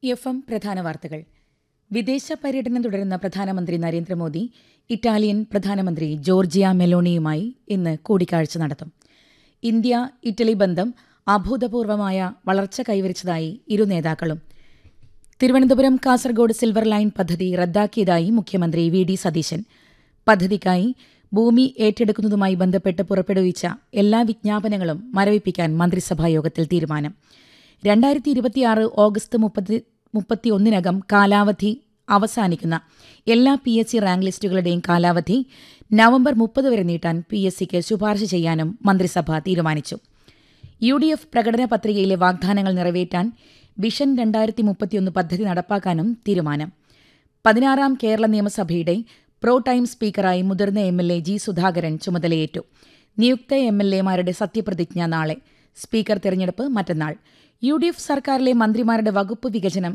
F M പ്രധാന വാർത്തകൾ വിദേശ പര്യടനം തുടരുന്ന പ്രധാനമന്ത്രി നരേന്ദ്രമോദി ഇറ്റാലിയൻ പ്രധാനമന്ത്രി ജോർജിയ മെലോണിയുമായി ഇന്ന് കൂടിക്കാഴ്ച നടത്തും ഇന്ത്യ ഇറ്റലി ബന്ധം അഭൂതപൂർവമായ വളർച്ച കൈവരിച്ചതായി ഇരു നേതാക്കളും തിരുവനന്തപുരം കാസർഗോഡ് സിൽവർ ലൈൻ പദ്ധതി റദ്ദാക്കിയതായി മുഖ്യമന്ത്രി വി ഡി സതീശൻ പദ്ധതിക്കായി ഭൂമി ഏറ്റെടുക്കുന്നതുമായി ബന്ധപ്പെട്ട് പുറപ്പെടുവിച്ച എല്ലാ വിജ്ഞാപനങ്ങളും മരവിപ്പിക്കാൻ മന്ത്രിസഭായോഗത്തിൽ തീരുമാനം രണ്ടായിരത്തി ഇരുപത്തിയാറ് ഓഗസ്റ്റ് മുപ്പത്തി മുപ്പത്തിയൊന്നിനകം കാലാവധി അവസാനിക്കുന്ന എല്ലാ പി എസ് സി റാങ്ക് ലിസ്റ്റുകളുടെയും കാലാവധി നവംബർ മുപ്പത് വരെ നീട്ടാൻ പി എസ് സിക്ക് ശുപാർശ ചെയ്യാനും മന്ത്രിസഭ തീരുമാനിച്ചു യു ഡി എഫ് പ്രകടന പത്രികയിലെ വാഗ്ദാനങ്ങൾ നിറവേറ്റാൻ വിഷൻ രണ്ടായിരത്തി മുപ്പത്തിയൊന്ന് പദ്ധതി നടപ്പാക്കാനും തീരുമാനം പതിനാറാം കേരള നിയമസഭയുടെ പ്രോ ടൈം സ്പീക്കറായി മുതിർന്ന M L A G Sudhakaran ചുമതലയേറ്റു നിയുക്ത എം എൽ എമാരുടെ സത്യപ്രതിജ്ഞ നാളെ സ്പീക്കർ തെരഞ്ഞെടുപ്പ് മറ്റന്നാൾ യു ഡി എഫ് സർക്കാരിലെ മന്ത്രിമാരുടെ വകുപ്പ് വികസനം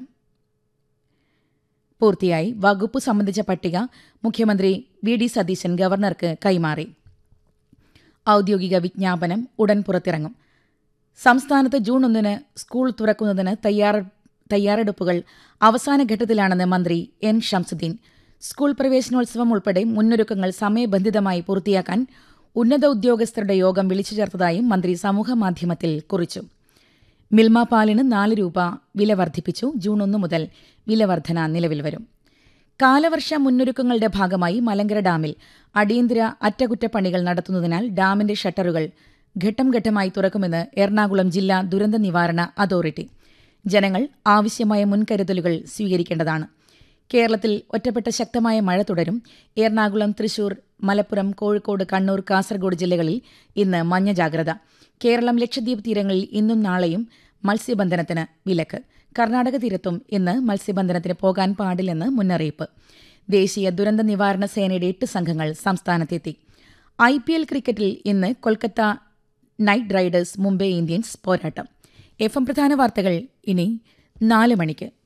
പൂർത്തിയായി വകുപ്പ് സംബന്ധിച്ച പട്ടിക മുഖ്യമന്ത്രി വി ഡി സതീശൻ ഗവർണർക്ക് കൈമാറി ഔദ്യോഗിക വിജ്ഞാപനം ഉടൻ പുറത്തിറങ്ങും സംസ്ഥാനത്ത് ജൂൺ ഒന്നിന് സ്കൂൾ തുറക്കുന്നതിന് തയ്യാറ തയ്യാറെടുപ്പുകൾ അവസാന ഘട്ടത്തിലാണെന്ന് മന്ത്രി എൻ ഷംസുദ്ദീൻ സ്കൂൾ പ്രവേശനോത്സവം ഉൾപ്പെടെ മുന്നൊരുക്കങ്ങൾ സമയബന്ധിതമായി പൂർത്തിയാക്കാൻ ഉന്നത ഉദ്യോഗസ്ഥരുടെ യോഗം വിളിച്ചു ചേർത്തതായും മന്ത്രി സമൂഹമാധ്യമത്തിൽ കുറിച്ചു മിൽമ പാലിന് നാല് രൂപ വില വർദ്ധിപ്പിച്ചു ജൂൺ ഒന്ന് മുതൽ വില വർധന നിലവിൽ വരും കാലവർഷ മുന്നൊരുക്കങ്ങളുടെ ഭാഗമായി മലങ്കര ഡാമിൽ അടിയന്തര അറ്റകുറ്റപ്പണികൾ നടത്തുന്നതിനാൽ ഡാമിന്റെ ഷട്ടറുകൾ ഘട്ടം ഘട്ടമായി തുറക്കുമെന്ന് എറണാകുളം ജില്ലാ ദുരന്ത നിവാരണ അതോറിറ്റി ജനങ്ങൾ ആവശ്യമായ മുൻകരുതലുകൾ സ്വീകരിക്കേണ്ടതാണ് കേരളത്തിൽ ഒറ്റപ്പെട്ട ശക്തമായ മഴ തുടരും എറണാകുളം തൃശൂർ മലപ്പുറം കോഴിക്കോട് കണ്ണൂർ കാസർഗോഡ് ജില്ലകളിൽ ഇന്ന് മഞ്ഞ ജാഗ്രത കേരളം ലക്ഷദ്വീപ് തീരങ്ങളിൽ ഇന്നും നാളെയും മത്സ്യബന്ധനത്തിന് വിലക്ക് കർണാടക തീരത്തും ഇന്ന് മത്സ്യബന്ധനത്തിന് പോകാൻ പാടില്ലെന്ന് മുന്നറിയിപ്പ് ദേശീയ ദുരന്ത നിവാരണ സേനയുടെ എട്ട് സംഘങ്ങൾ സംസ്ഥാനത്തെത്തി ഐ പി എൽ ക്രിക്കറ്റിൽ ഇന്ന് Kolkata knight riders Mumbai Indians പോരാട്ടം എഫ് എം പ്രധാന വാർത്തകൾ ഇനി നാല് മണിക്ക്